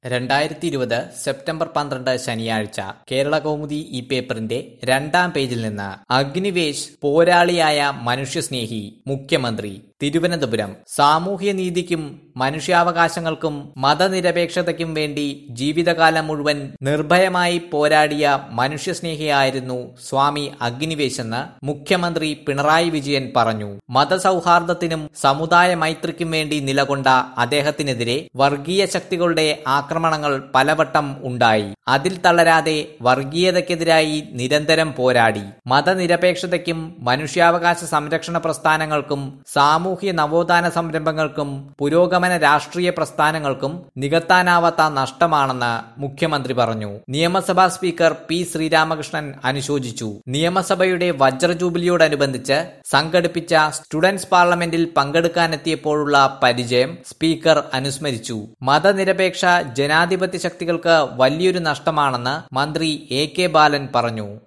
രണ്ടായിരത്തി ഇരുപത് സെപ്റ്റംബർ പന്ത്രണ്ട് ശനിയാഴ്ച കേരള കൗമുദി ഈ പേപ്പറിന്റെ രണ്ടാം പേജിൽ നിന്ന് അഗ്നിവേശ് പോരാളിയായ മനുഷ്യസ്നേഹി മുഖ്യമന്ത്രി തിരുവനന്തപുരം സാമൂഹ്യനീതിക്കും മനുഷ്യാവകാശങ്ങൾക്കും മതനിരപേക്ഷതയ്ക്കും വേണ്ടി ജീവിതകാലം മുഴുവൻ നിർഭയമായി പോരാടിയ മനുഷ്യസ്നേഹിയായിരുന്നു സ്വാമി അഗ്നിവേശെന്ന് മുഖ്യമന്ത്രി പിണറായി വിജയൻ പറഞ്ഞു മതസൗഹാർദ്ദത്തിനും സമുദായ മൈത്രിക്കും വേണ്ടി നിലകൊണ്ട അദ്ദേഹത്തിനെതിരെ വർഗീയ ശക്തികളുടെ ആക്രമണങ്ങൾ പലവട്ടം ഉണ്ടായി അതിൽ തളരാതെ വർഗീയതയ്ക്കെതിരായി നിരന്തരം പോരാടി മതനിരപേക്ഷതയ്ക്കും മനുഷ്യാവകാശ സംരക്ഷണ പ്രസ്ഥാനങ്ങൾക്കും സാമൂഹ്യ നവോത്ഥാന സംരംഭങ്ങൾക്കും പുരോഗമന രാഷ്ട്രീയ പ്രസ്ഥാനങ്ങൾക്കും നികത്താനാവാത്ത നഷ്ടമാണെന്ന് മുഖ്യമന്ത്രി പറഞ്ഞു നിയമസഭാ സ്പീക്കർ പി ശ്രീരാമകൃഷ്ണൻ അനുശോചിച്ചു നിയമസഭയുടെ വജ്രജൂബിലിയോടനുബന്ധിച്ച് സംഘടിപ്പിച്ച സ്റ്റുഡൻസ് പാർലമെന്റിൽ പങ്കെടുക്കാനെത്തിയപ്പോഴുള്ള പരിചയം സ്പീക്കർ അനുസ്മരിച്ചു മതനിരപേക്ഷ ജനാധിപത്യ ശക്തികൾക്ക് വലിയൊരു നഷ്ടമാണെന്ന് മന്ത്രി എ കെ ബാലൻ പറഞ്ഞു